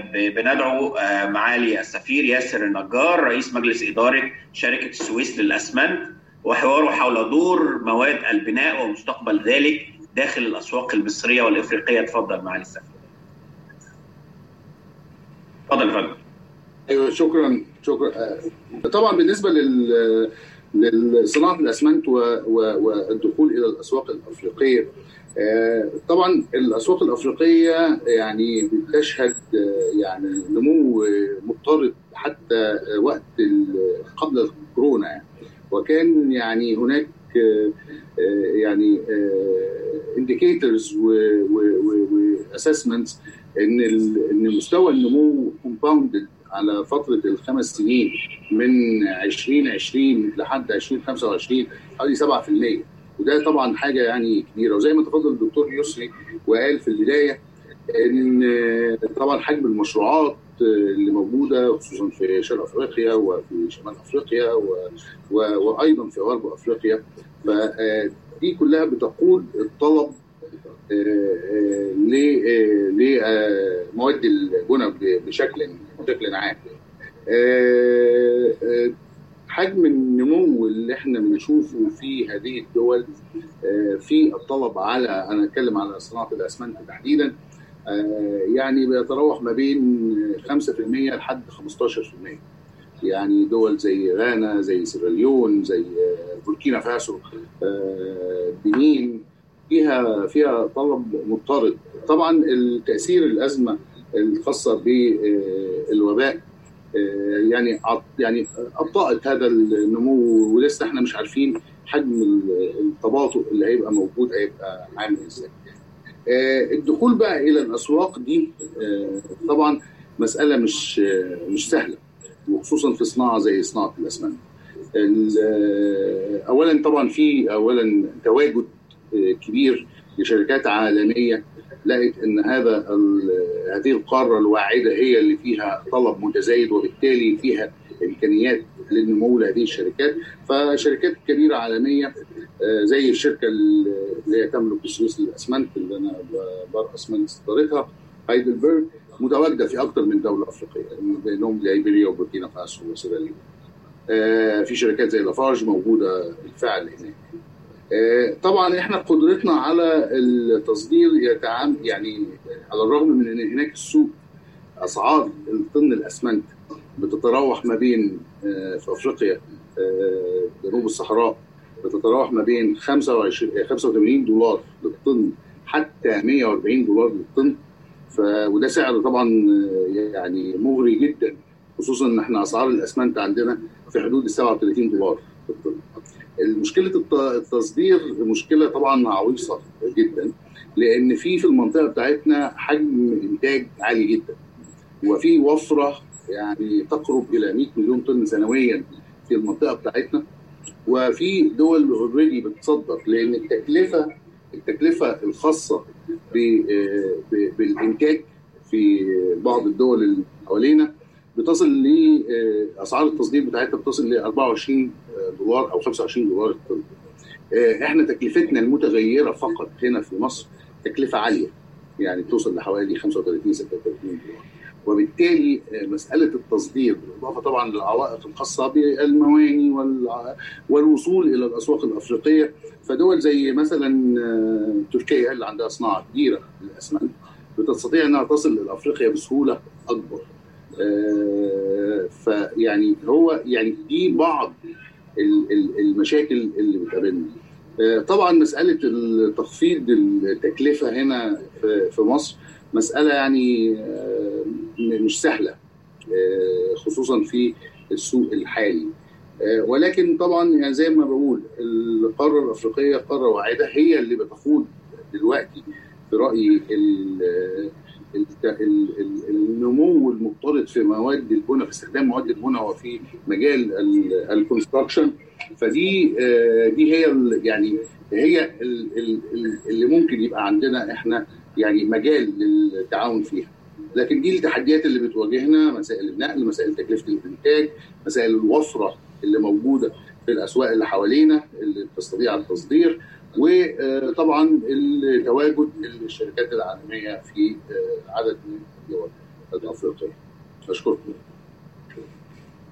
بندعو معالي السفير ياسر النجار رئيس مجلس اداره شركه السويس للاسمنت وحواره حول دور مواد البناء ومستقبل ذلك داخل الاسواق المصريه والافريقيه اتفضل معالي السفير. اتفضل يا فندم. ايوه شكرا شكرا طبعا بالنسبه لل لصناعه الاسمنت والدخول الى الاسواق الافريقيه طبعا الاسواق الافريقيه يعني بتشهد يعني نمو مضطرد حتى وقت قبل الكورونا يعني وكان يعني هناك يعني انديكيتورز واسسمنتس ان ان مستوى النمو كومباوندد على فتره الخمس سنين من 2020 لحد 2025 حوالي 7% وده طبعا حاجه يعني كبيره وزي ما تفضل الدكتور يسري وقال في البدايه ان طبعا حجم المشروعات اللي موجوده خصوصا في شرق افريقيا وفي شمال افريقيا و... و... وايضا في غرب افريقيا فدي كلها بتقود الطلب لمواد البنى بشكل بشكل عام حجم النمو اللي احنا بنشوفه في هذه الدول في الطلب على انا اتكلم على صناعه الاسمنت تحديدا يعني بيتراوح ما بين 5% لحد 15% يعني دول زي غانا زي سيراليون زي بوركينا فاسو بنين فيها فيها طلب مضطرد طبعا التاثير الازمه الخاصه بالوباء يعني يعني ابطات هذا النمو ولسه احنا مش عارفين حجم التباطؤ اللي هيبقى موجود هيبقى عامل ازاي. الدخول بقى الى الاسواق دي طبعا مساله مش مش سهله وخصوصا في صناعه زي صناعه الاسمنت. اولا طبعا في اولا تواجد كبير لشركات عالميه لقت ان هذا هذه القاره الواعده هي اللي فيها طلب متزايد وبالتالي فيها امكانيات للنمو لهذه الشركات فشركات كبيره عالميه زي الشركه اللي هي تملك السويس للاسمنت اللي انا برأس من استثمارتها هايدلبرج متواجده في اكثر من دوله افريقيه بينهم ليبيريا وبوركينا فاسو وسيراليون. في شركات زي لافارج موجوده بالفعل هناك. طبعا احنا قدرتنا على التصدير يتعامل يعني على الرغم من ان هناك السوق اسعار الطن الاسمنت بتتراوح ما بين في افريقيا جنوب الصحراء بتتراوح ما بين 25 85 دولار للطن حتى 140 دولار للطن ف وده سعر طبعا يعني مغري جدا خصوصا ان احنا اسعار الاسمنت عندنا في حدود ال 37 دولار للطن مشكله التصدير مشكله طبعا عويصه جدا لان في في المنطقه بتاعتنا حجم انتاج عالي جدا وفي وفره يعني تقرب الى 100 مليون طن سنويا في المنطقه بتاعتنا وفي دول اوريدي بتصدر لان التكلفه التكلفه الخاصه بالانتاج في بعض الدول اللي حوالينا بتصل لاسعار التصدير بتاعتها بتصل ل 24 دولار او 25 دولار الطن. احنا تكلفتنا المتغيره فقط هنا في مصر تكلفه عاليه يعني بتوصل لحوالي 35 36 دولار. وبالتالي مساله التصدير بالاضافه طبعا للعوائق الخاصه بالمواني والوصول الى الاسواق الافريقيه فدول زي مثلا تركيا اللي عندها صناعه كبيره للاسمنت بتستطيع انها تصل لافريقيا بسهوله اكبر. فيعني هو يعني دي بعض المشاكل اللي بتقابلنا طبعا مساله تخفيض التكلفه هنا في مصر مساله يعني مش سهله خصوصا في السوق الحالي ولكن طبعا يعني زي ما بقول القاره الافريقيه قاره واعده هي اللي بتخوض دلوقتي في رايي النمو المضطرد في مواد البناء في استخدام مواد البناء وفي مجال الكونستراكشن فدي دي هي يعني هي اللي ممكن يبقى عندنا احنا يعني مجال للتعاون فيها لكن دي التحديات اللي بتواجهنا مسائل النقل مسائل تكلفه الانتاج مسائل الوفره اللي موجوده في الاسواق اللي حوالينا اللي بتستطيع التصدير وطبعا تواجد الشركات العالميه في عدد من الدول الافريقيه اشكركم